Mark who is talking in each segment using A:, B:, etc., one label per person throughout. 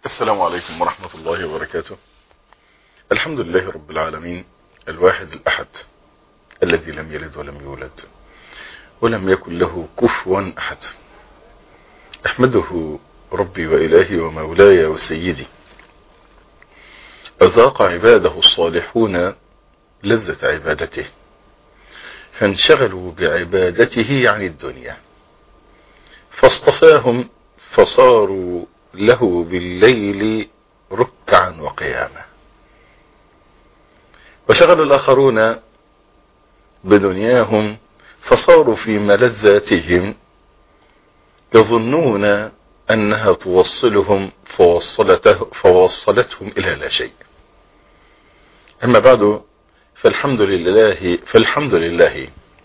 A: السلام عليكم ورحمة الله وبركاته الحمد لله رب العالمين الواحد الأحد الذي لم يلد ولم يولد ولم يكن له كفوا أحد أحمده ربي وإلهي ومولاي وسيدي أذاق عباده الصالحون لذة عبادته فانشغلوا بعبادته عن الدنيا فاصطفاهم فصاروا له بالليل ركعا وقياما وشغل الآخرون بدنياهم فصاروا في ملذاتهم يظنون أنها توصلهم فوصلته فوصلتهم إلى لا شيء أما بعد فالحمد لله فالحمد لله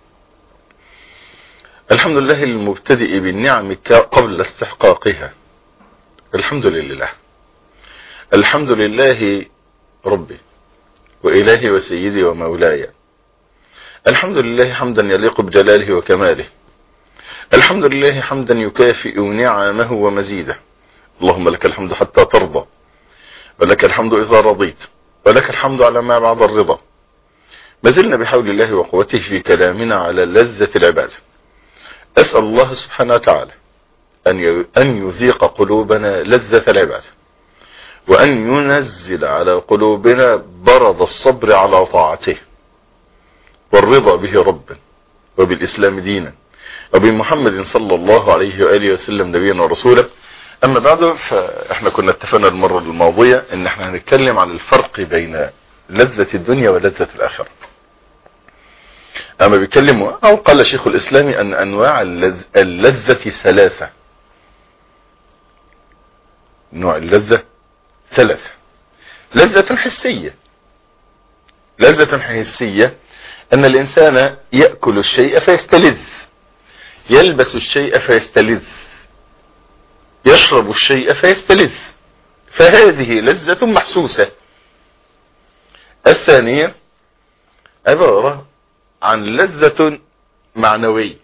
A: الحمد لله المبتدئ بالنعم قبل استحقاقها الحمد لله الحمد لله ربي وإلهي وسيدي ومولاي الحمد لله حمدا يليق بجلاله وكماله الحمد لله حمدا يكافئ نعمه ومزيده اللهم لك الحمد حتى ترضى ولك الحمد إذا رضيت ولك الحمد على ما بعد الرضا ما زلنا بحول الله وقوته في كلامنا على لذة العبادة أسأل الله سبحانه وتعالى أن أن يذيق قلوبنا لذة العبادة وأن ينزل على قلوبنا برد الصبر على طاعته والرضا به ربا وبالإسلام دينا وبمحمد صلى الله عليه وآله وسلم نبينا ورسوله أما بعد فإحنا كنا اتفقنا المرة الماضية إن إحنا هنتكلم عن الفرق بين لذة الدنيا ولذة الآخرة أما بيتكلموا أو قال شيخ الإسلام أن أنواع اللذة ثلاثة نوع اللذة ثلاثة لذة حسية لذة حسية أن الإنسان يأكل الشيء فيستلذ يلبس الشيء فيستلذ يشرب الشيء فيستلذ فهذه لذة محسوسة الثانية عبارة عن لذة معنوية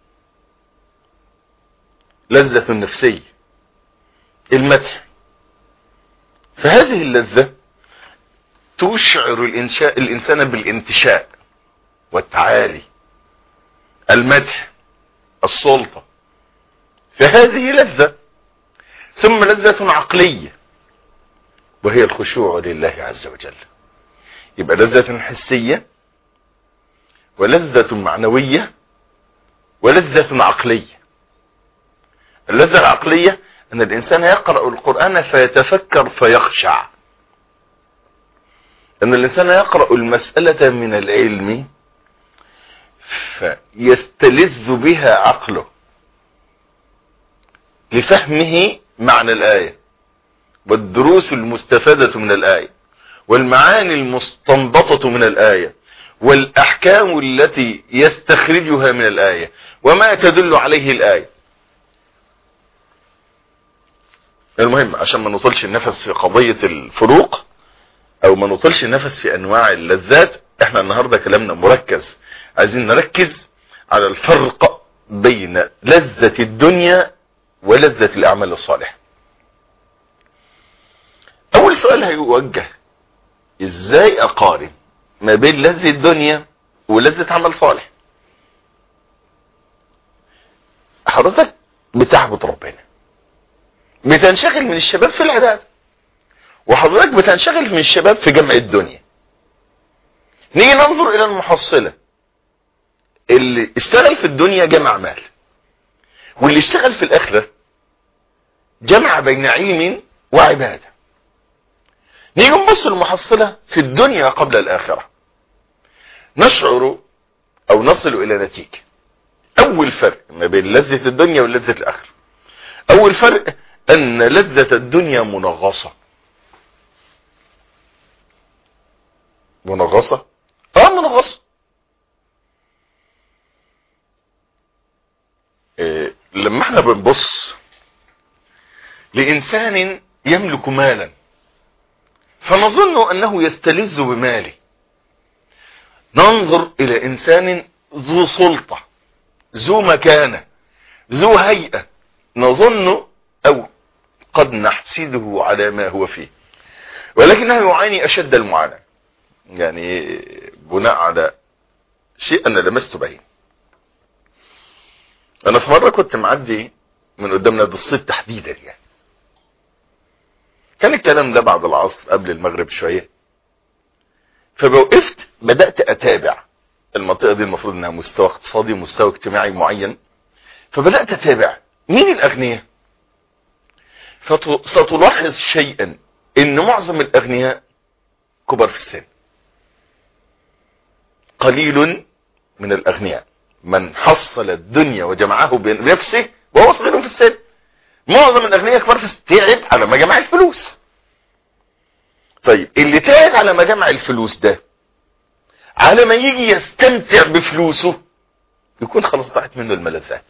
A: لذة نفسية المدح فهذه اللذة تشعر الإنشاء الإنسان بالانتشاء والتعالي المدح السلطة فهذه لذة ثم لذة عقلية وهي الخشوع لله عز وجل يبقى لذة حسية ولذة معنوية ولذة عقلية اللذة العقلية أن الإنسان يقرأ القرآن فيتفكر فيخشع أن الإنسان يقرأ المسألة من العلم فيستلذ بها عقله لفهمه معنى الآية والدروس المستفادة من الآية والمعاني المستنبطة من الآية والأحكام التي يستخرجها من الآية وما تدل عليه الآية المهم عشان ما نطلش النفس في قضية الفروق او ما نطلش النفس في انواع اللذات احنا النهاردة كلامنا مركز عايزين نركز على الفرق بين لذة الدنيا ولذة الاعمال الصالحة اول سؤال هيوجه ازاي اقارن ما بين لذة الدنيا ولذة عمل صالح حضرتك بتعبد ربنا بتنشغل من الشباب في العبادة وحضرتك بتنشغل من الشباب في جمع الدنيا نيجي ننظر الى المحصلة اللي اشتغل في الدنيا جمع مال واللي اشتغل في الاخرة جمع بين علم وعبادة نيجي نبص المحصلة في الدنيا قبل الاخرة نشعر او نصل الى نتيجة اول فرق ما بين لذة الدنيا ولذة الاخرة اول فرق ان لذة الدنيا منغصة منغصة اه منغصة إيه لما احنا بنبص لانسان يملك مالا فنظن انه يستلذ بماله ننظر الى انسان ذو سلطة ذو مكانة ذو هيئة نظن او قد نحسده على ما هو فيه ولكنه يعاني أشد المعاناة يعني بناء على شيء أنا لمسته بعين أنا في مرة كنت معدي من قدام نادي الصيد تحديدا يعني كان الكلام ده بعد العصر قبل المغرب شوية فبوقفت بدأت أتابع المنطقة دي المفروض انها مستوى اقتصادي ومستوى اجتماعي معين فبدأت اتابع مين الاغنياء ستلاحظ شيئا ان معظم الاغنياء كبار في السن قليل من الاغنياء من حصل الدنيا وجمعه بنفسه وهو صغير في السن معظم الاغنياء كبار في السن تعب على ما جمع الفلوس طيب اللي تعب على ما جمع الفلوس ده على ما يجي يستمتع بفلوسه يكون خلاص ضاعت منه الملذات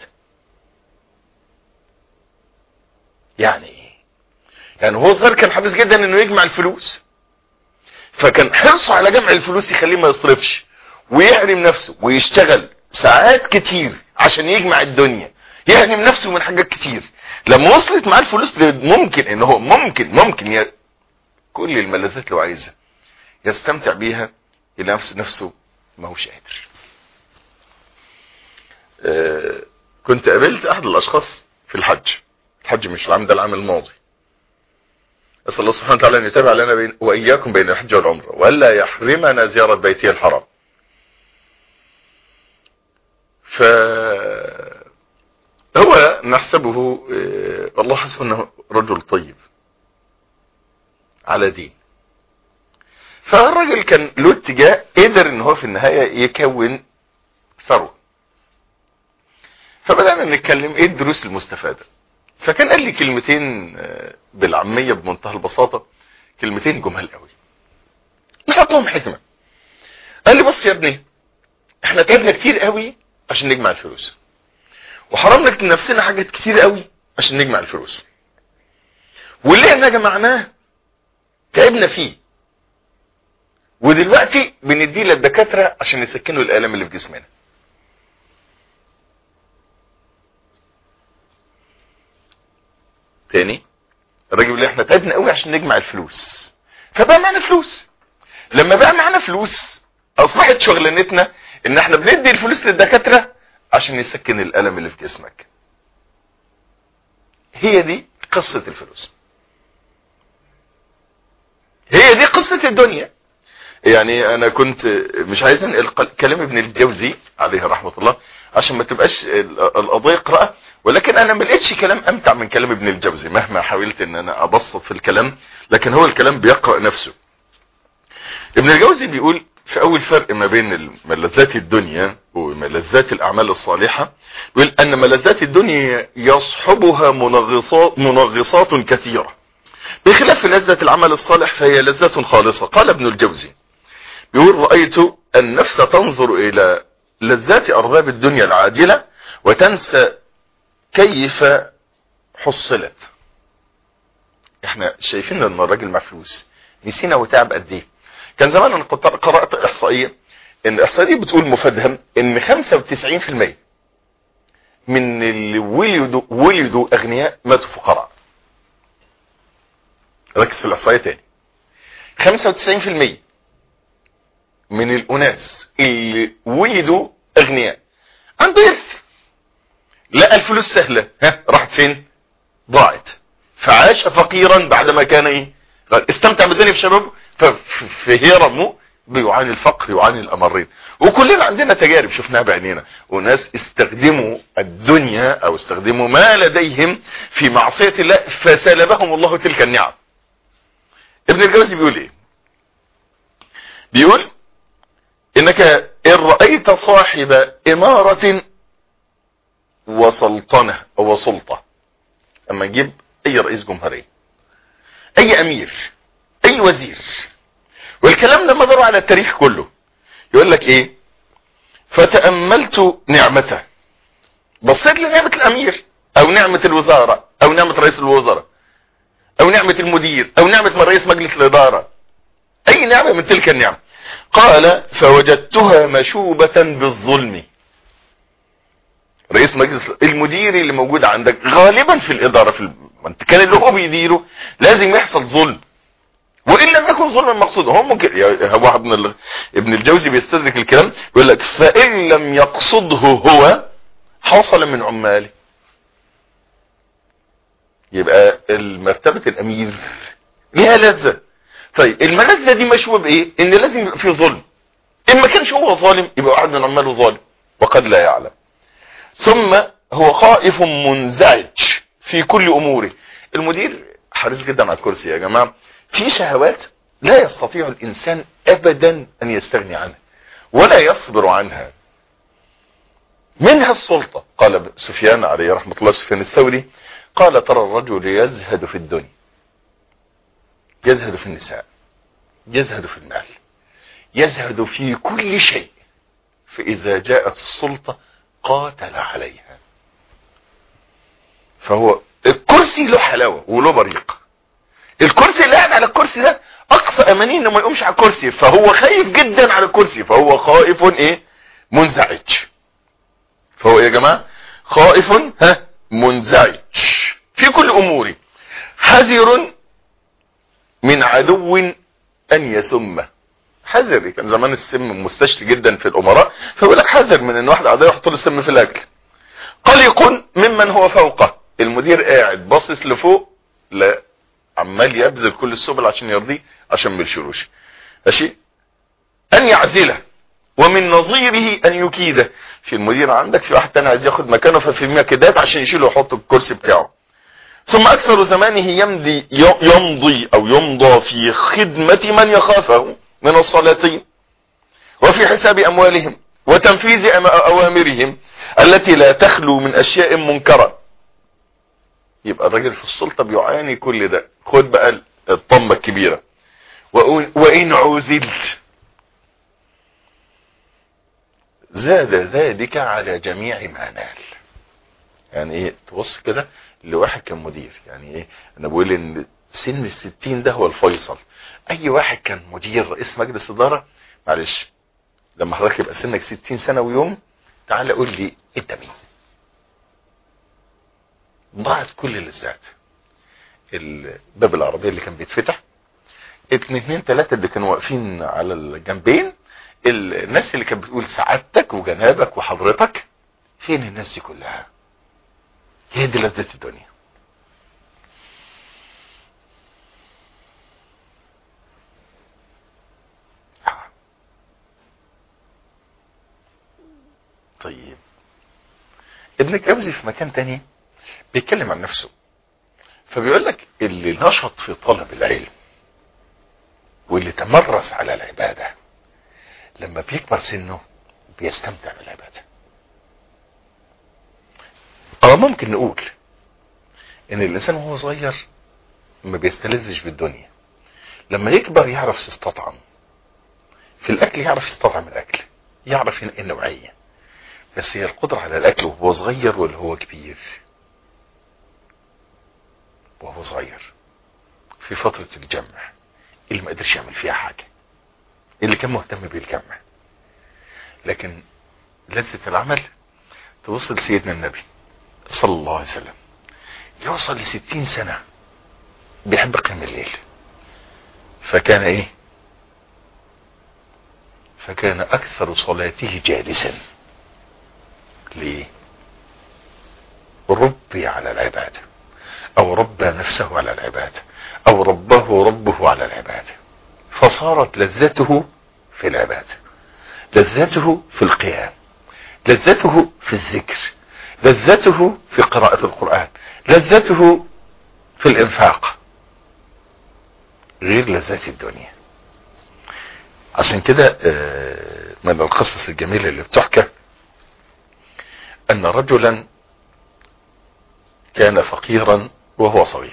A: يعني ايه يعني هو صغير كان حريص جدا انه يجمع الفلوس فكان حرصه على جمع الفلوس يخليه ما يصرفش ويحرم نفسه ويشتغل ساعات كتير عشان يجمع الدنيا يحرم نفسه من حاجات كتير لما وصلت معاه الفلوس ممكن ان هو ممكن ممكن ي... كل الملذات اللي هو عايزها يستمتع بيها الى نفس نفسه ما هوش قادر آه كنت قابلت احد الاشخاص في الحج الحج مش العام ده العام الماضي اسال الله سبحانه وتعالى ان يتابع لنا بين واياكم بين الحج والعمره والا يحرمنا زياره بيته الحرام ف هو نحسبه والله حسب انه رجل طيب على دين فالراجل كان له اتجاه قدر ان هو في النهاية يكون ثروة فبدأنا نتكلم ايه الدروس المستفادة فكان قال لي كلمتين بالعامية بمنتهى البساطة كلمتين جمال قوي نحطهم حكمة قال لي بص يا ابني احنا تعبنا كتير قوي عشان نجمع الفلوس وحرمنا نفسنا حاجات كتير قوي عشان نجمع الفلوس واللي احنا جمعناه تعبنا فيه ودلوقتي بنديه للدكاتره عشان يسكنوا الالم اللي في جسمنا تاني الراجل بيقول احنا تعبنا قوي عشان نجمع الفلوس فبقى معانا فلوس لما بقى معانا فلوس اصبحت شغلانتنا ان احنا بندي الفلوس للدكاتره عشان يسكن الالم اللي في جسمك هي دي قصه الفلوس هي دي قصه الدنيا يعني انا كنت مش عايز انقل كلام ابن الجوزي عليه رحمه الله عشان ما تبقاش القضيه قراءه ولكن انا ما لقيتش كلام امتع من كلام ابن الجوزي مهما حاولت ان انا ابسط في الكلام لكن هو الكلام بيقرا نفسه ابن الجوزي بيقول في اول فرق ما بين ملذات الدنيا وملذات الاعمال الصالحه بيقول ان ملذات الدنيا يصحبها منغصات منغصات كثيره بخلاف لذة العمل الصالح فهي لذة خالصة قال ابن الجوزي بيقول رأيت النفس تنظر إلى لذات أرباب الدنيا العاجلة وتنسى كيف حصلت احنا شايفين ان الراجل مع فلوس نسينا وتعب قد ايه كان زمان انا قرأت احصائية ان الاحصائية دي بتقول مفادهم ان 95% من اللي ولدوا ولدوا اغنياء ماتوا فقراء ركز في الاحصائيه تاني 95% من الاناس اللي ولدوا اغنياء عنده يرث لقى الفلوس سهله ها راحت فين ضاعت فعاش فقيرا بعدما كان ايه استمتع بالدنيا في شبابه ففي هرمه بيعاني الفقر يعاني الامرين وكلنا عندنا تجارب شفناها بعينينا وناس استخدموا الدنيا او استخدموا ما لديهم في معصيه الله فسلبهم الله تلك النعم ابن الجوزي بيقول ايه بيقول انك ان رأيت صاحب امارة وسلطنة او سلطة اما نجيب اي رئيس جمهورية اي امير اي وزير والكلام ده مداره على التاريخ كله يقول لك ايه فتأملت نعمته بصيت لنعمة الامير او نعمة الوزارة او نعمة رئيس الوزراء او نعمة المدير او نعمة من رئيس مجلس الادارة اي نعمة من تلك النعم قال فوجدتها مشوبة بالظلم رئيس مجلس المدير اللي موجود عندك غالبا في الاداره في المكان اللي هو بيديره لازم يحصل ظلم وان لم يكن ظلما مقصودا هو ممكن هو ابن ال... ابن الجوزي بيستدرك الكلام يقول لك فان لم يقصده هو حصل من عماله يبقى مرتبه الامير ليها لذه طيب الملذه دي مشوه بايه ان لازم يبقى في ظلم ان ما كانش هو ظالم يبقى واحد من عماله ظالم وقد لا يعلم ثم هو خائف منزعج في كل اموره المدير حريص جدا على الكرسي يا جماعه في شهوات لا يستطيع الانسان ابدا ان يستغني عنها ولا يصبر عنها منها السلطة قال سفيان عليه رحمة الله سفيان الثوري قال ترى الرجل يزهد في الدنيا يزهد في النساء يزهد في المال يزهد في كل شيء فإذا جاءت السلطة قاتل عليها فهو الكرسي له حلاوة وله بريق الكرسي اللي قاعد على الكرسي ده اقصى امانيه انه ما يقومش على الكرسي فهو خايف جدا على الكرسي فهو خائف ايه منزعج فهو يا جماعه خائف ها منزعج في كل اموره حذر من عدو ان يسمه حذر كان زمان السم مستشري جدا في الامراء فيقول لك حذر من ان واحد عدو يحط له السم في الاكل قلق ممن هو فوقه المدير قاعد باصص لفوق لا عمال يبذل كل السبل عشان يرضيه عشان ما يشيلوش ماشي ان يعزله ومن نظيره ان يكيده في المدير عندك في واحد تاني عايز ياخد مكانه ففي مكيدات عشان يشيله ويحط الكرسي بتاعه ثم اكثر زمانه يمضي يمضي او يمضى في خدمة من يخافه من السلاطين وفي حساب اموالهم وتنفيذ اوامرهم التي لا تخلو من اشياء منكره يبقى الراجل في السلطة بيعاني كل ده خد بقى الطمة الكبيرة وإن عزلت زاد ذلك على جميع ما نال يعني ايه تبص كده لواحد كان مدير يعني ايه انا بقول ان سن الستين ده هو الفيصل اي واحد كان مدير رئيس مجلس ادارة معلش لما حضرتك يبقى سنك ستين سنة ويوم تعال قول لي انت مين ضاعت كل اللذات الباب العربية اللي كان بيتفتح اتنين اتنين تلاتة اللي كانوا واقفين على الجنبين الناس اللي كانت بتقول سعادتك وجنابك وحضرتك فين الناس دي كلها هي دي لذة الدنيا طيب ابن الجوزي في مكان تاني بيتكلم عن نفسه فبيقول لك اللي نشط في طلب العلم واللي تمرس على العبادة لما بيكبر سنه بيستمتع بالعبادة اه ممكن نقول ان الانسان وهو صغير ما بيستلذش بالدنيا لما يكبر يعرف يستطعم في الاكل يعرف يستطعم الاكل يعرف ينقي النوعية بس هي القدرة على الاكل وهو صغير ولا هو كبير وهو صغير في فترة الجمع اللي ما قدرش يعمل فيها حاجة اللي كان مهتم بالجمع لكن لذة العمل توصل لسيدنا النبي صلى الله عليه وسلم يوصل لستين سنة بيحب قيام الليل فكان ايه فكان اكثر صلاته جالسا ليه ربي على العباده او ربى نفسه على العبادة او ربه ربه على العبادة فصارت لذته في العبادة لذته في القيام لذته في الذكر لذته في قراءة القرآن لذته في الانفاق غير لذات الدنيا عشان كده من القصص الجميلة اللي بتحكى ان رجلا كان فقيرا وهو صغير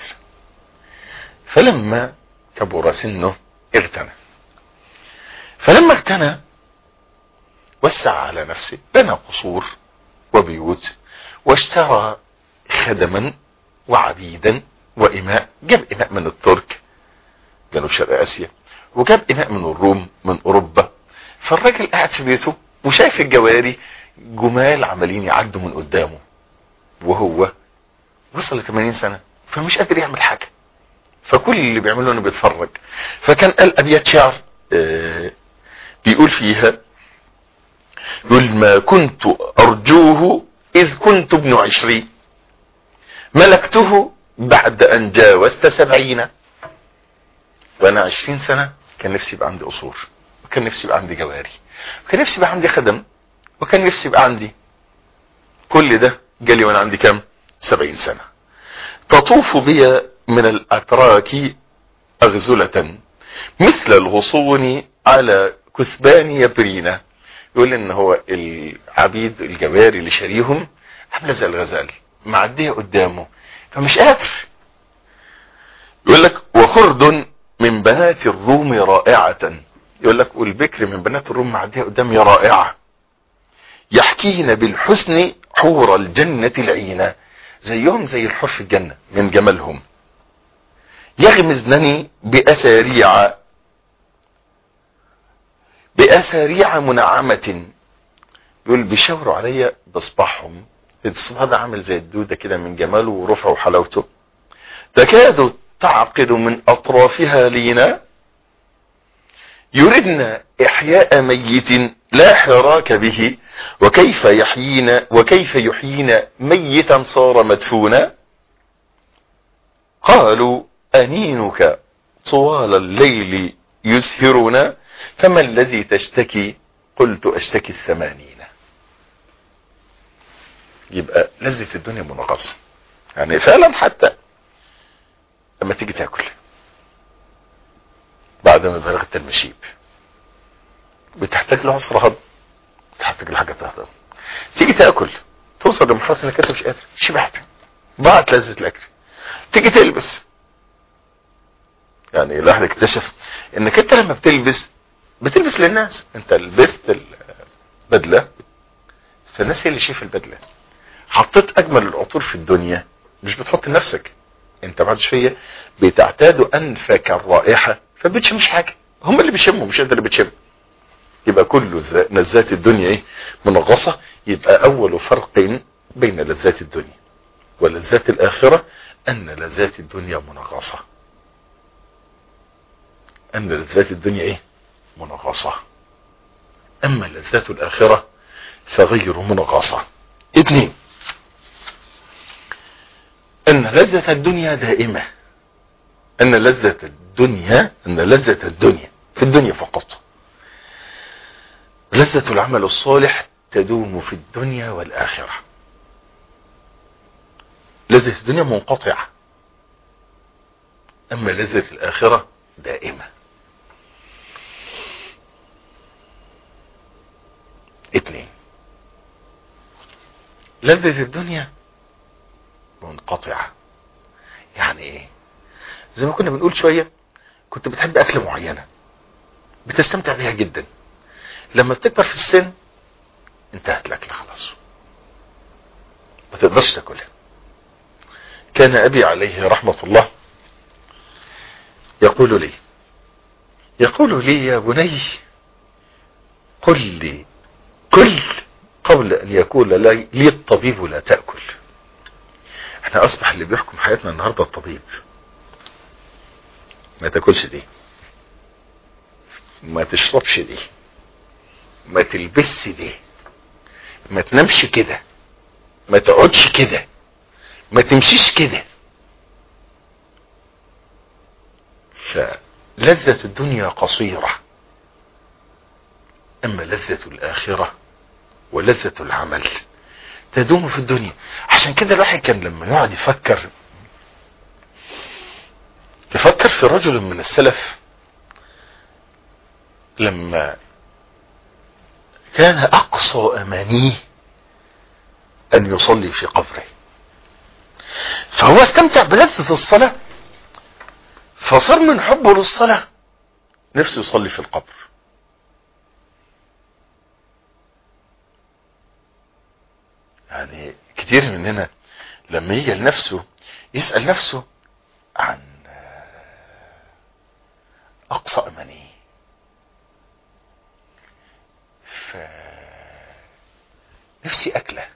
A: فلما كبر سنه اغتنى فلما اغتنى وسع على نفسه بنى قصور وبيوت واشترى خدما وعبيدا وإماء جاب إماء من الترك جنوب شرق آسيا وجاب إماء من الروم من أوروبا فالراجل قاعد في بيته وشايف الجواري جمال عمالين يعدوا من قدامه وهو وصل ل 80 سنة فمش قادر يعمل حاجة فكل اللي بيعمله انه بيتفرج فكان قال ابيات شعر آه بيقول فيها يقول ما كنت ارجوه اذ كنت ابن عشرين ملكته بعد ان جاوزت سبعين وانا عشرين سنة كان نفسي يبقى عندي قصور وكان نفسي يبقى عندي جواري وكان نفسي يبقى عندي خدم وكان نفسي يبقى عندي كل ده جالي وانا عندي كام سبعين سنة تطوف بي من الاتراك اغزلة مثل الغصون على كثبان يبرينا يقول ان هو العبيد الجواري اللي شاريهم عامله زي الغزال معديه قدامه فمش قادر يقول لك وخرد من بنات الروم رائعة يقول لك والبكر من بنات الروم معديه قدامي رائعة يحكين بالحسن حور الجنة العينة زيهم زي الحور في الجنة من جمالهم يغمزنني بأساريع بأساريع منعمة يقول بيشاوروا عليا بصباحهم الصباح ده عامل زي الدودة كده من جماله ورفعه وحلاوته تكاد تعقد من أطرافها لينا يردن إحياء ميت لا حراك به وكيف يحيينا وكيف يحيينا ميتا صار مدفونا قالوا أنينك طوال الليل يسهرنا فما الذي تشتكي قلت أشتكي الثمانين يبقى لذة الدنيا منغصة يعني فعلا حتى لما تيجي تاكل بعد ما بلغت المشيب بتحتاج له عصر هضم بتحتاج لحاجة تهضم تيجي تاكل توصل لمرحلة انك انت مش قادر شبعت ضاعت لذة الاكل تيجي تلبس يعني الواحد اكتشف انك انت لما بتلبس بتلبس للناس انت لبست البدلة فالناس هي اللي شايفه البدلة حطيت اجمل العطور في الدنيا مش بتحط لنفسك انت بعد شويه بتعتادوا انفك الرائحه فبتشمش حاجه هم اللي بيشموا مش انت اللي بتشم يبقى كل لذات الدنيا ايه منغصه يبقى اول فرق بين لذات الدنيا ولذات الاخره ان لذات الدنيا منغصه ان لذات الدنيا ايه منغصه اما لذات الاخره فغير منغصه اثنين ان لذة الدنيا دائمة ان لذة الدنيا ان لذة الدنيا في الدنيا فقط لذة العمل الصالح تدوم في الدنيا والاخرة لذة الدنيا منقطعة اما لذة الاخرة دائمة اثنين لذة الدنيا منقطعة يعني ايه زي ما كنا بنقول شوية كنت بتحب اكلة معينة بتستمتع بيها جدا لما بتكبر في السن انتهت الاكلة خلاص ما تقدرش تاكلها كان ابي عليه رحمة الله يقول لي يقول لي يا بني قل لي كل قبل ان يقول لي الطبيب لا تأكل احنا اصبح اللي بيحكم حياتنا النهاردة الطبيب ما تاكلش دي ما تشربش دي ما تلبسش دي ما تنامش كده ما تقعدش كده ما تمشيش كده فلذة الدنيا قصيرة اما لذة الاخرة ولذة العمل تدوم في الدنيا عشان كده الواحد كان لما يقعد يفكر يفكر في رجل من السلف لما كان اقصى امانيه ان يصلي في قبره فهو استمتع بلذة الصلاة فصار من حبه للصلاة نفسه يصلي في القبر يعني كتير مننا لما يجي لنفسه يسأل نفسه عن أقصى أمانيه ف نفسي اكله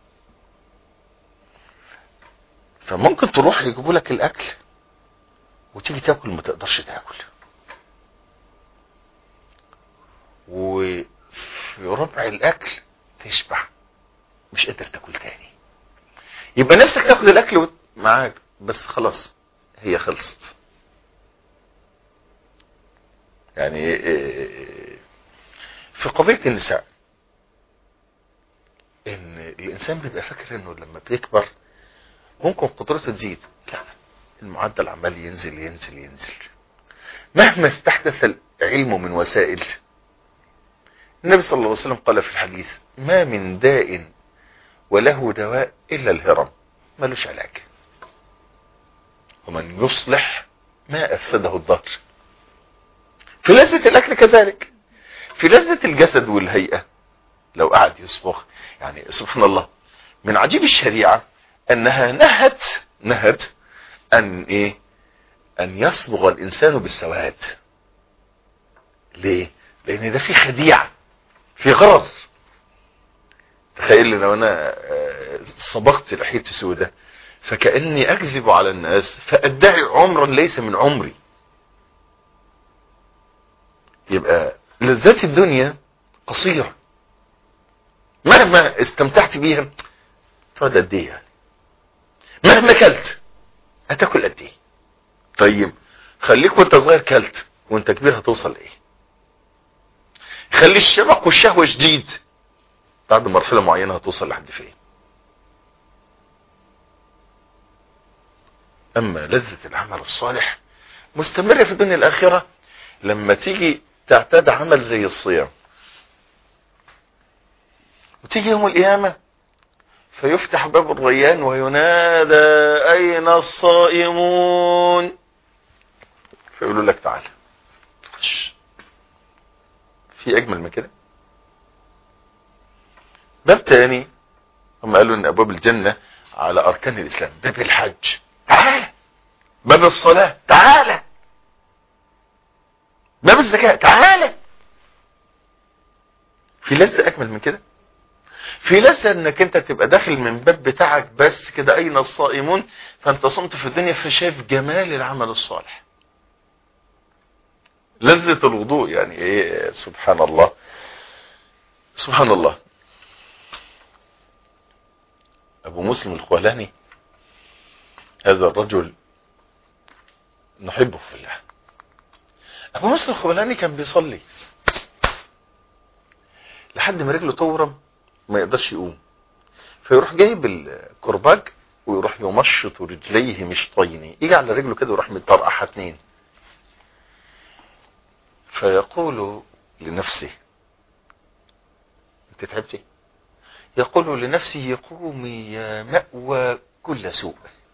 A: فممكن تروح يجيبوا لك الاكل وتيجي تاكل ما تقدرش تاكل وفي ربع الاكل تشبع مش قادر تاكل تاني يبقى نفسك تاخد الاكل وت- معاك بس خلاص هي خلصت يعني إيه، في قضية النساء ان الانسان بيبقى فاكر انه لما بيكبر ممكن قدرته تزيد لا المعدل عمال ينزل ينزل ينزل مهما استحدث العلم من وسائل النبي صلى الله عليه وسلم قال في الحديث ما من داء وله دواء الا الهرم ملوش علاج ومن يصلح ما افسده الظهر في لذة الاكل كذلك في لذة الجسد والهيئة لو قعد يصبغ يعني سبحان الله من عجيب الشريعة انها نهت نهت ان ايه ان يصبغ الانسان بالسواد ليه لان ده في خديعة في غرض تخيل لو انا آه، صبغت لحيتي سودة فكأني اكذب على الناس فادعي عمرا ليس من عمري يبقى لذات الدنيا قصيرة مهما استمتعت بيها تقعد قد ايه يعني مهما كلت هتاكل قد ايه طيب خليك وانت صغير كلت وانت كبير هتوصل لايه خلي الشبق والشهوة شديد بعد مرحلة معينة هتوصل لحد فين اما لذة العمل الصالح مستمرة في الدنيا الاخرة لما تيجي تعتاد عمل زي الصيام وتيجي يوم القيامة فيفتح باب الريان وينادى أين الصائمون فيقولوا لك تعال خش في أجمل من كده باب تاني هم قالوا ان ابواب الجنة على اركان الاسلام باب الحج تعال باب الصلاة تعال باب الزكاة تعال في لذة اجمل من كده في لذة انك انت تبقى داخل من باب بتاعك بس كده اين الصائمون فانت صمت في الدنيا فشايف جمال العمل الصالح لذة الوضوء يعني ايه سبحان الله سبحان الله ابو مسلم الخولاني هذا الرجل نحبه في الله ابو مسلم الخولاني كان بيصلي لحد ما رجله تورم ما يقدرش يقوم فيروح جايب الكرباج ويروح يمشط رجليه مشطين يجي على رجله كده ويروح مطرقعها اتنين فيقول لنفسه انت تعبتي يقول لنفسه قومي يا مأوى كل سوء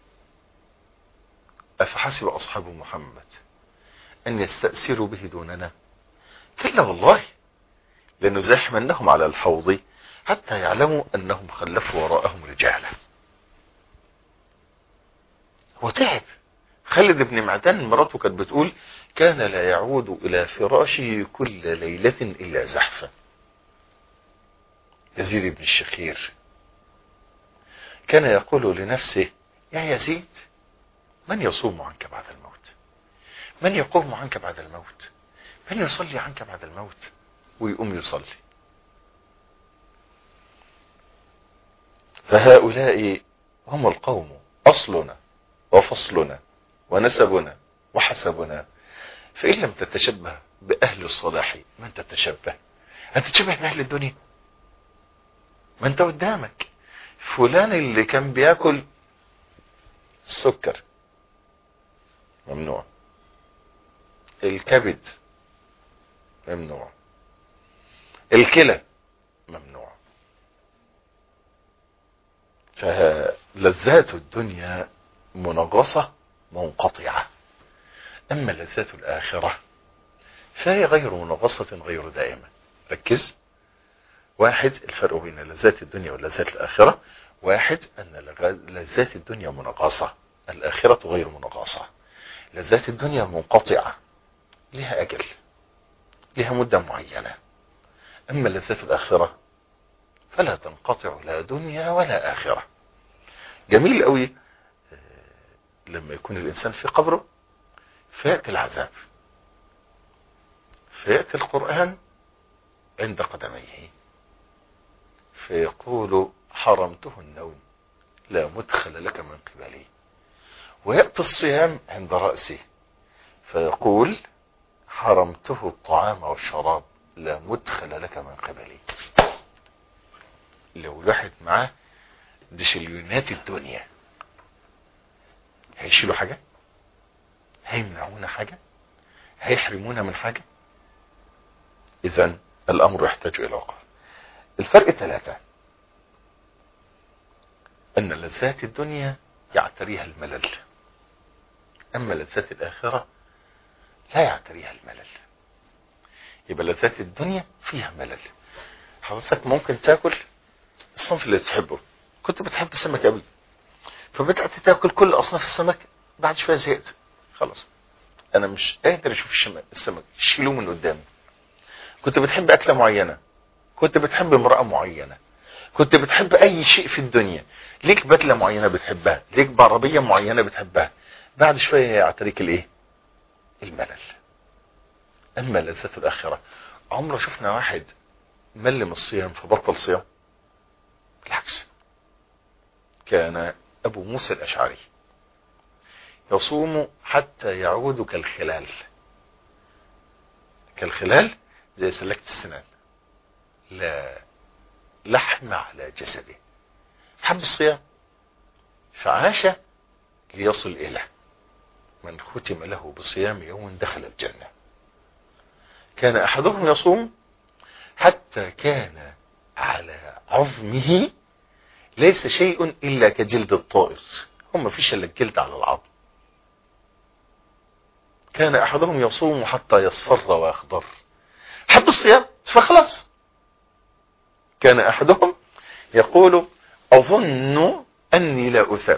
A: أفحسب أصحاب محمد أن يستأثروا به دوننا كلا والله لنزاحمنهم على الحوض حتى يعلموا أنهم خلفوا وراءهم رجالا هو تعب خالد بن معدان مراته كانت بتقول كان لا يعود إلى فراشه كل ليلة إلا زحفا يزيد بن الشخير كان يقول لنفسه يا يزيد من يصوم عنك بعد الموت من يقوم عنك بعد الموت من يصلي عنك بعد الموت ويقوم يصلي فهؤلاء هم القوم أصلنا وفصلنا ونسبنا وحسبنا فإن لم تتشبه بأهل الصلاح من تتشبه هتتشبه بأهل الدنيا ما انت قدامك فلان اللي كان بياكل السكر ممنوع الكبد ممنوع الكلى ممنوع فلذات الدنيا منغصة منقطعة أما لذات الآخرة فهي غير منغصة غير دائمة ركز واحد الفرق بين لذات الدنيا ولذات الآخرة واحد أن لذات الدنيا منغصة الآخرة غير منغصة لذات الدنيا منقطعة لها أجل لها مدة معينة أما لذات الآخرة فلا تنقطع لا دنيا ولا آخرة جميل قوي لما يكون الإنسان في قبره فيأتي العذاب فيأتي القرآن عند قدميه فيقول حرمته النوم لا مدخل لك من قبلي ويأتي الصيام عند رأسه فيقول حرمته الطعام والشراب لا مدخل لك من قبلي لو الواحد معاه دشليونات الدنيا هيشيلوا حاجة هيمنعونا حاجة هيحرمونا من حاجة اذا الامر يحتاج الى وقف الفرق ثلاثة ان لذات الدنيا يعتريها الملل اما لذات الاخرة لا يعتريها الملل يبقى لذات الدنيا فيها ملل حضرتك ممكن تاكل الصنف اللي تحبه كنت بتحب السمك قوي فبدأت تاكل كل اصناف السمك بعد شوية زهقت خلاص انا مش قادر اشوف الشمك السمك شيلوه من قدامي كنت بتحب اكلة معينة كنت بتحب امرأة معينة كنت بتحب اي شيء في الدنيا ليك بدلة معينة بتحبها ليك بعربية معينة بتحبها بعد شوية يعتريك الايه الملل اما لذة الاخرة عمره شفنا واحد مل من الصيام فبطل صيام بالعكس كان ابو موسى الاشعري يصوم حتى يعود كالخلال كالخلال زي سلكة السنان لا لحم على جسده حب الصيام فعاش ليصل إلى من ختم له بصيام يوم دخل الجنة كان أحدهم يصوم حتى كان على عظمه ليس شيء إلا كجلد الطائر هم فيش إلا الجلد على العظم كان أحدهم يصوم حتى يصفر ويخضر حب الصيام فخلاص كان أحدهم يقول أظن أني لا أثاب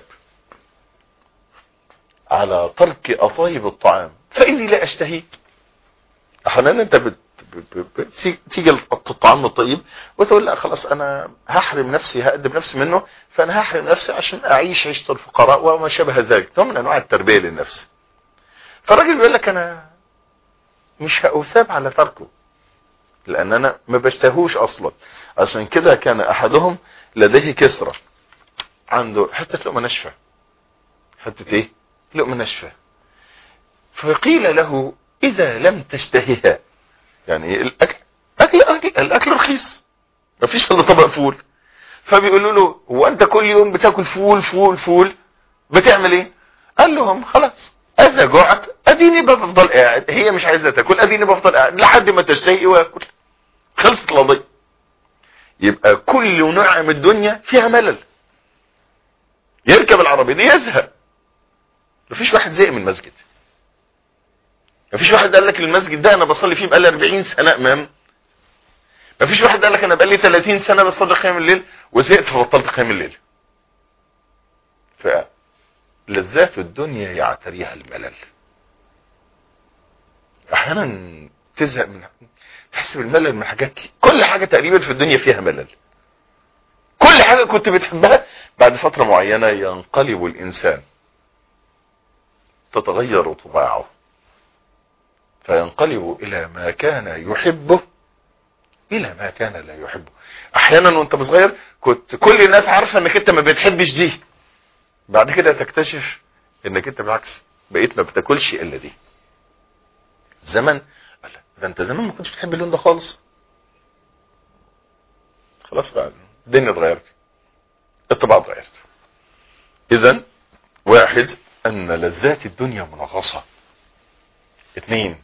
A: على ترك أطايب الطعام فإني لا أشتهي أحيانا أنت بت... تيجي الطعام الطيب وتقول لا خلاص انا هحرم نفسي هقدم نفسي منه فانا هحرم نفسي عشان اعيش عيشه الفقراء وما شابه ذلك نوع من انواع التربيه للنفس فالراجل بيقول لك انا مش هأثاب على تركه لان انا ما بشتهوش اصلا عشان كده كان احدهم لديه كسرة عنده حتة لقمة ناشفة حتة ايه لقمة ناشفة فقيل له اذا لم تشتهيها يعني الاكل اكل اكل الاكل رخيص مفيش الا طبق فول فبيقولوا له هو انت كل يوم بتاكل فول فول فول بتعمل ايه قال لهم خلاص اذا جعت اديني بفضل قاعد هي مش عايزه تاكل اديني بفضل قاعد لحد ما تشتهي واكل خلصت القضيه يبقى كل نعم الدنيا فيها ملل يركب العربيه دي يزهق مفيش واحد زهق من المسجد مفيش واحد قال لك المسجد ده انا بصلي فيه بقالي 40 سنه امام مفيش واحد قال لك انا بقالي 30 سنه بصلي قيام الليل وزهقت فبطلت قيام الليل فلذات الدنيا يعتريها الملل احيانا تزهق من تحس بالملل من حاجات كل حاجه تقريبا في الدنيا فيها ملل كل حاجه كنت بتحبها بعد فتره معينه ينقلب الانسان تتغير طباعه فينقلب الى ما كان يحبه الى ما كان لا يحبه احيانا وانت صغير كنت كل الناس عارفه انك انت ما بتحبش دي بعد كده تكتشف انك انت بالعكس بقيت ما بتاكلش الا دي زمن ده انت زمان ما كنتش بتحب اللون ده خالص خلاص بقى الدنيا اتغيرت الطباع اتغيرت اذا واحد ان لذات الدنيا منغصه اثنين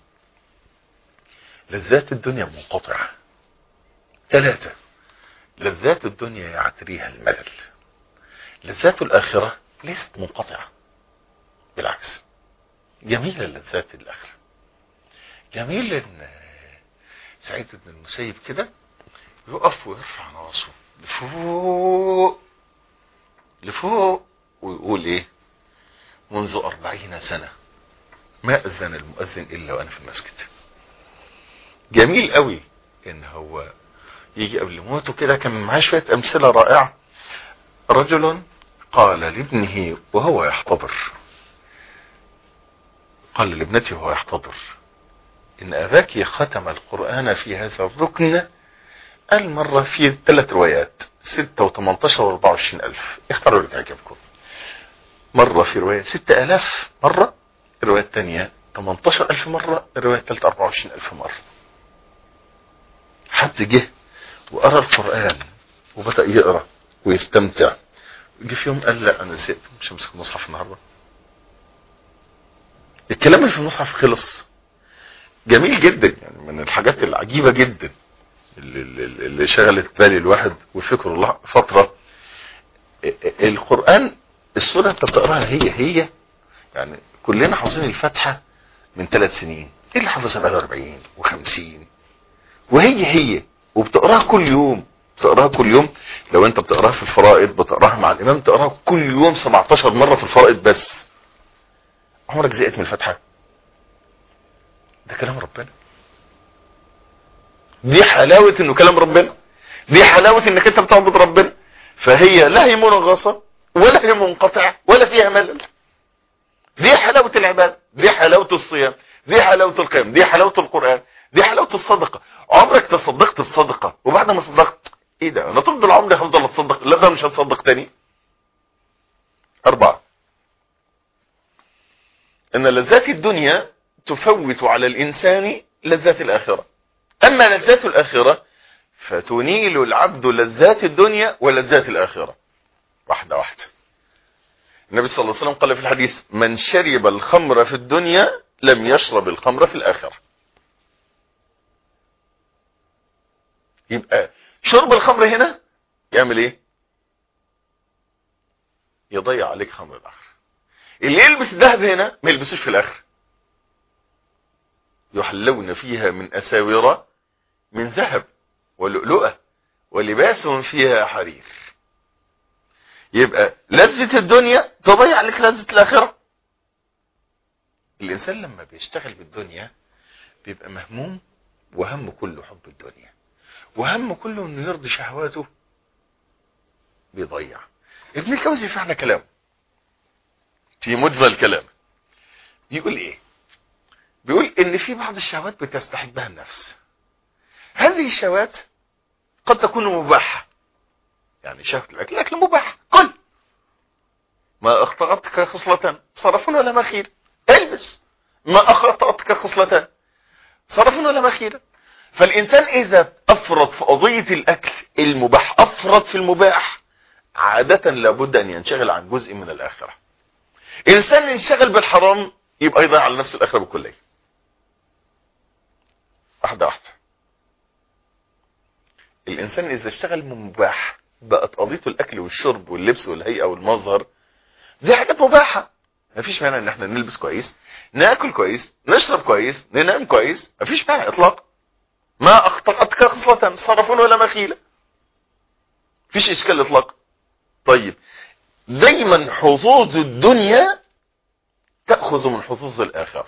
A: لذات الدنيا منقطعة ثلاثة لذات الدنيا يعتريها الملل لذات الآخرة ليست منقطعة بالعكس جميلة لذات الآخرة جميل ان سعيد بن المسيب كده يقف ويرفع راسه لفوق لفوق ويقول ايه منذ أربعين سنة ما أذن المؤذن إلا وأنا في المسجد جميل قوي إن هو يجي قبل موته كده كان معاه شوية أمثلة رائعة رجل قال لابنه وهو يحتضر قال لابنته وهو يحتضر إن أباك ختم القرآن في هذا الركن قال مرة في ثلاث روايات ستة وثمانتاشر واربعة وعشرين ألف اختاروا اللي تعجبكم مرة في رواية ستة ألاف مرة الرواية الثانية 18 ألف مرة الرواية الثالثة 24 ألف مرة حد جه وقرأ القرآن وبدأ يقرأ ويستمتع جه في يوم قال لا أنا زهقت مش همسك المصحف النهاردة الكلام اللي في المصحف خلص جميل جدا يعني من الحاجات العجيبة جدا اللي, اللي اللي شغلت بالي الواحد وفكره الله فترة القرآن السورة انت بتقراها هي هي يعني كلنا حافظين الفاتحة من ثلاث سنين ايه اللي حافظها بقى 40 و50 وهي هي وبتقراها كل يوم بتقراها كل يوم لو انت بتقراها في الفرائض بتقراها مع الامام تقراها كل يوم 17 مرة في الفرائض بس عمرك زهقت من الفاتحة ده كلام ربنا دي حلاوة انه كلام ربنا دي حلاوة انك انت بتعبد ربنا فهي لا هي منغصة ولا هي منقطعة ولا فيها ملل دي حلاوة العبادة دي حلاوة الصيام دي حلاوة القيام دي حلاوة القرآن دي حلاوة الصدقة عمرك تصدقت بصدقة وبعد ما صدقت ايه ده انا طول عمري هفضل اتصدق لا ده مش هتصدق تاني اربعة ان لذات الدنيا تفوت على الانسان لذات الاخرة اما لذات الاخرة فتنيل العبد لذات الدنيا ولذات الاخرة واحدة واحدة النبي صلى الله عليه وسلم قال في الحديث من شرب الخمر في الدنيا لم يشرب الخمر في الآخرة يبقى شرب الخمر هنا يعمل ايه يضيع عليك خمر الآخرة اللي يلبس ذهب هنا ما يلبسوش في الآخرة يحلون فيها من أساور من ذهب ولؤلؤة ولباسهم فيها حرير يبقى لذة الدنيا تضيع عليك لذة الآخرة الإنسان لما بيشتغل بالدنيا بيبقى مهموم وهم كله حب الدنيا وهم كله انه يرضي شهواته بيضيع ابن الكوزي فعلا كلامه في مجمل كلام بيقول ايه بيقول ان في بعض الشهوات بتستحبها النفس هذه الشهوات قد تكون مباحه يعني شهوة الأكل الأكل مباح كل ما أخطأتك خصلتان صرف ولا مخير البس ما أخطأتك خصلتان صرف ولا مخير فالإنسان إذا أفرط في قضية الأكل المباح أفرط في المباح عادة لابد أن ينشغل عن جزء من الآخرة إنسان ينشغل بالحرام يبقى يضيع على نفس الآخرة بالكلية واحدة واحدة الإنسان إذا اشتغل من مباح بقت قضيته الاكل والشرب واللبس والهيئه والمظهر دي حاجات مباحه مفيش مانع ان احنا نلبس كويس ناكل كويس نشرب كويس ننام كويس مفيش مانع اطلاقا ما اخطأتك خصلة صرف ولا مخيلة مفيش اشكال اطلاقا طيب دايما حظوظ الدنيا تأخذ من حظوظ الاخرة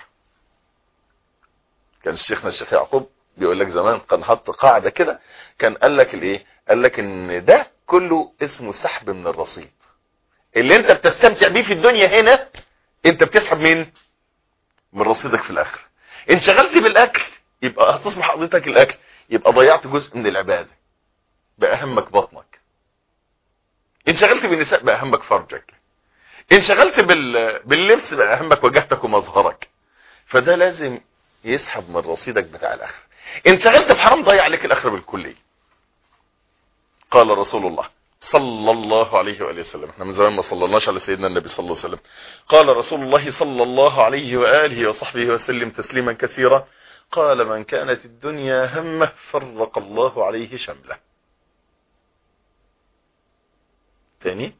A: كان شيخنا الشيخ يعقوب بيقول لك زمان كان حط قاعدة كده كان قال لك الايه قال لك ان ده كله اسمه سحب من الرصيد اللي انت بتستمتع بيه في الدنيا هنا انت بتسحب مين من رصيدك في الاخر انشغلت بالاكل يبقى هتصبح قضيتك الاكل يبقى ضيعت جزء من العبادة بقى همك بطنك انشغلت بالنساء بقى همك فرجك انشغلت بال... باللبس بقى همك وجهتك ومظهرك فده لازم يسحب من رصيدك بتاع الاخر انشغلت بحرام ضيع عليك الاخره بالكليه قال رسول الله صلى الله عليه وآله وسلم احنا من زمان ما صلناش على سيدنا النبي صلى الله عليه وسلم قال رسول الله صلى الله عليه وآله وصحبه وسلم تسليما كثيرا قال من كانت الدنيا همه فرق الله عليه شمله ثاني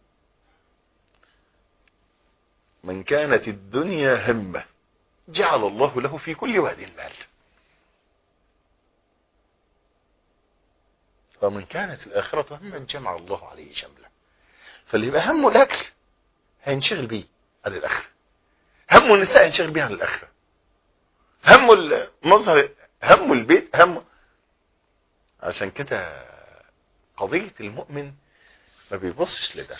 A: من كانت الدنيا همه جعل الله له في كل واد مال ومن كانت الآخرة هما جمع الله عليه شمله فاللي يبقى همه الأكل هينشغل بيه على الآخرة همه النساء هينشغل بيه على الآخرة همه المظهر همه البيت همه عشان كده قضية المؤمن ما بيبصش لده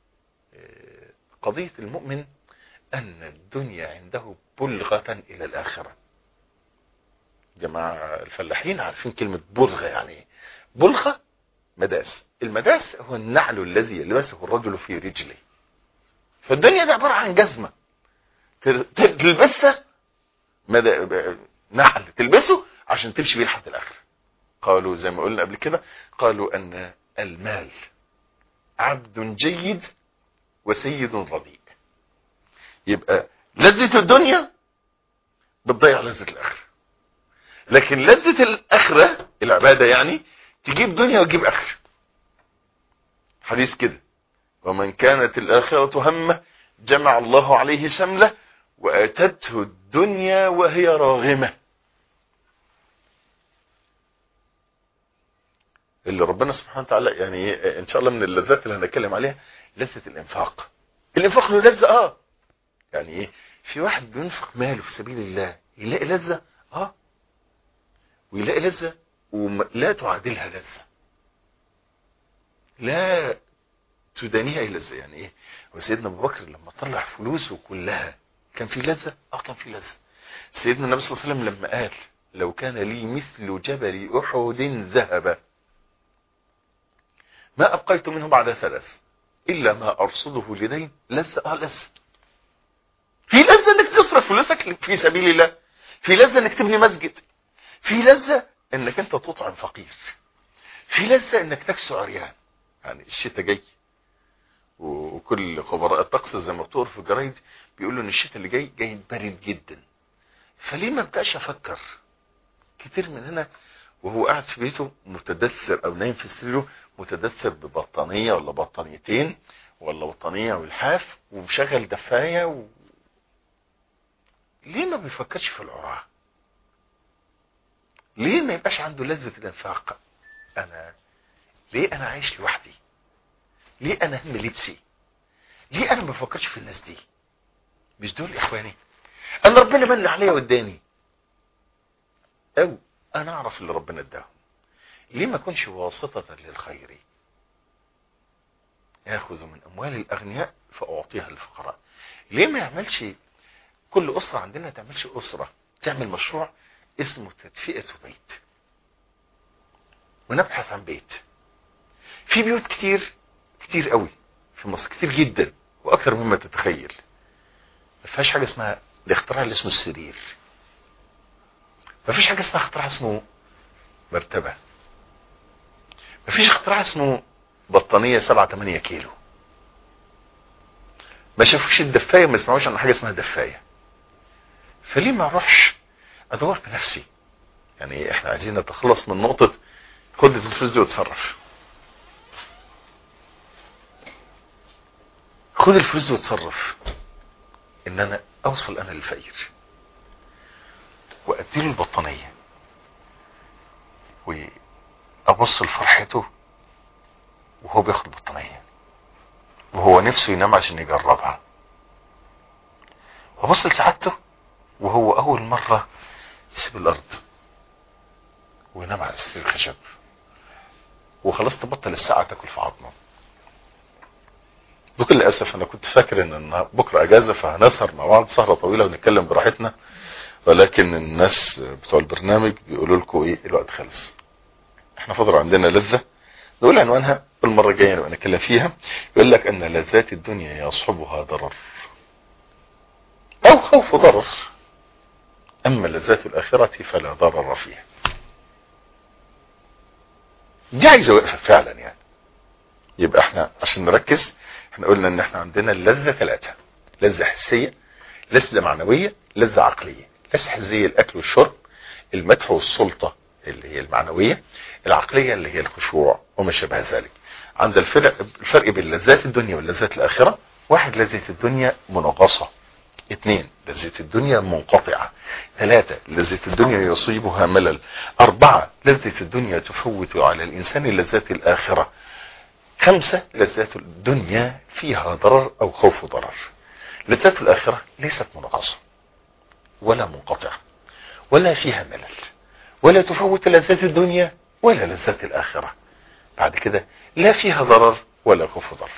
A: قضية المؤمن أن الدنيا عنده بلغة إلى الآخرة جماعة الفلاحين عارفين كلمة بلغة يعني ايه بلغة مداس المداس هو النعل الذي يلبسه الرجل في رجله فالدنيا دي عبارة عن جزمة تلبسها مدى نعل تلبسه عشان تمشي بيه لحد الاخر قالوا زي ما قلنا قبل كده قالوا ان المال عبد جيد وسيد رديء يبقى لذة الدنيا بتضيع لذة الاخره لكن لذة الاخره العبادة يعني تجيب دنيا وتجيب اخره حديث كده ومن كانت الاخرة همه جمع الله عليه شمله واتته الدنيا وهي راغمة اللي ربنا سبحانه وتعالى يعني ان شاء الله من اللذات اللي هنتكلم عليها لذة الانفاق الانفاق له لذة اه يعني ايه في واحد بينفق ماله في سبيل الله يلاقي لذة اه ويلاقي لذة ولا تعادلها لذة لا تدانيها لذة يعني ايه وسيدنا ابو بكر لما طلع فلوسه كلها كان في لذة اه كان في لذة سيدنا النبي صلى الله عليه وسلم لما قال لو كان لي مثل جبل احد ذهب ما ابقيت منه بعد ثلاث الا ما ارصده لدين لذة اه لذة في لذة انك تصرف فلوسك في سبيل الله في لذة انك تبني مسجد في لذة انك انت تطعم فقير في لذة انك تكسو عريان يعني الشتاء جاي وكل خبراء الطقس زي ما بتقول في الجرايد بيقولوا ان الشتاء اللي جاي جاي بارد جدا فليه ما ابداش افكر كتير مننا وهو قاعد في بيته متدثر او نايم في سريره متدثر ببطانيه ولا بطانيتين ولا بطانيه والحاف ومشغل دفايه و... ليه ما بيفكرش في العراة ليه ما يبقاش عنده لذة الانفاق انا ليه انا عايش لوحدي ليه انا هم لبسي ليه انا ما بفكرش في الناس دي مش دول اخواني انا ربنا من عليا واداني او انا اعرف اللي ربنا اداهم ليه ما اكونش واسطة للخير ياخذ من اموال الاغنياء فاعطيها للفقراء ليه ما يعملش كل اسرة عندنا تعملش اسرة تعمل مشروع اسمه تدفئة بيت ونبحث عن بيت في بيوت كتير كتير قوي في مصر كتير جدا واكثر مما تتخيل ما فيهاش حاجه اسمها الاختراع اللي اسمه السرير ما فيش حاجه اسمها اختراع اسمه مرتبه ما فيش اختراع اسمه بطانيه 7 8 كيلو ما شافوش الدفايه ما يسمعوش عن حاجه اسمها دفايه فليه ما اروحش ادور بنفسي يعني احنا عايزين نتخلص من نقطه خد الفلوس دي وتصرف خد الفلوس دي وتصرف ان انا اوصل انا للفقير واديله البطانيه وابص لفرحته وهو بياخد البطانيه وهو نفسه ينام عشان يجربها وابص لسعادته وهو اول مره يسيب الارض وينام على سرير الخشب وخلاص تبطل الساعه تاكل في عظمه بكل اسف انا كنت فاكر ان بكره اجازه فهنسهر مع بعض سهره طويله ونتكلم براحتنا ولكن الناس بتوع البرنامج بيقولوا لكم ايه الوقت خلص احنا فضل عندنا لذه نقول عنوانها المره الجايه نبقى نتكلم فيها يقول لك ان لذات الدنيا يصحبها ضرر او خوف ضرر اما لذات الاخره فلا ضرر فيها دي عايزه وقفه فعلا يعني يبقى احنا عشان نركز احنا قلنا ان احنا عندنا اللذة ثلاثة لذة حسية لذة معنوية لذة عقلية لذة حسية الاكل والشرب المدح والسلطة اللي هي المعنوية العقلية اللي هي الخشوع وما شابه ذلك عند الفرق الفرق بين لذات الدنيا ولذات الاخرة واحد لذة الدنيا منغصة اثنين لذة الدنيا منقطعة ثلاثة لذة الدنيا يصيبها ملل اربعة لذة الدنيا تفوت على الانسان لذات الاخرة خمسة لذات الدنيا فيها ضرر او خوف ضرر لذات الاخرة ليست منغصة ولا منقطعة ولا فيها ملل ولا تفوت لذات الدنيا ولا لذات الاخرة بعد كده لا فيها ضرر ولا خوف ضرر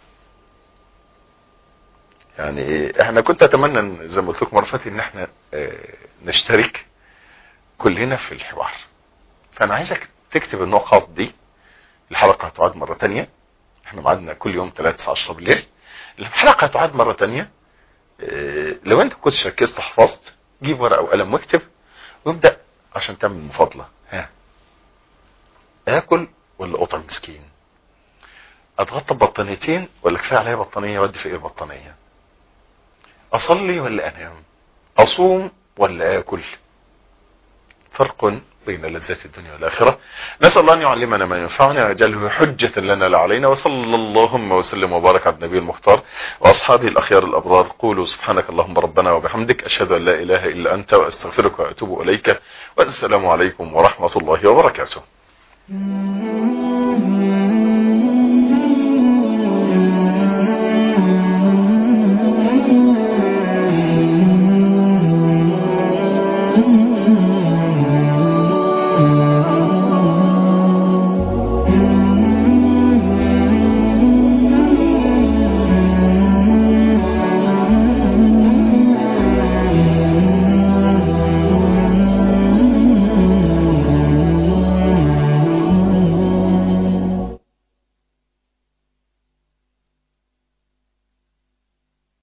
A: يعني احنا كنت اتمنى زي ما قلت لكم مره فاتت ان احنا اه نشترك كلنا في الحوار فانا عايزك تكتب النقط دي الحلقه هتعاد مره تانية احنا معادنا كل يوم 3 10 بالليل الحلقه هتعاد مره تانية اه لو انت كنت ركزت حفظت جيب ورقه وقلم واكتب وابدا عشان تعمل مفاضله ها اكل ولا قطع مسكين اتغطى ببطانيتين ولا كفايه عليا بطانيه وادي في ايه البطانيه اصلي ولا انام اصوم ولا اكل فرق بين لذات الدنيا والاخره نسال الله ان يعلمنا ما ينفعنا ويجعله حجه لنا لا علينا وصلى اللهم وسلم وبارك على النبي المختار واصحابه الاخيار الابرار قولوا سبحانك اللهم ربنا وبحمدك اشهد ان لا اله الا انت واستغفرك واتوب اليك والسلام عليكم ورحمه الله وبركاته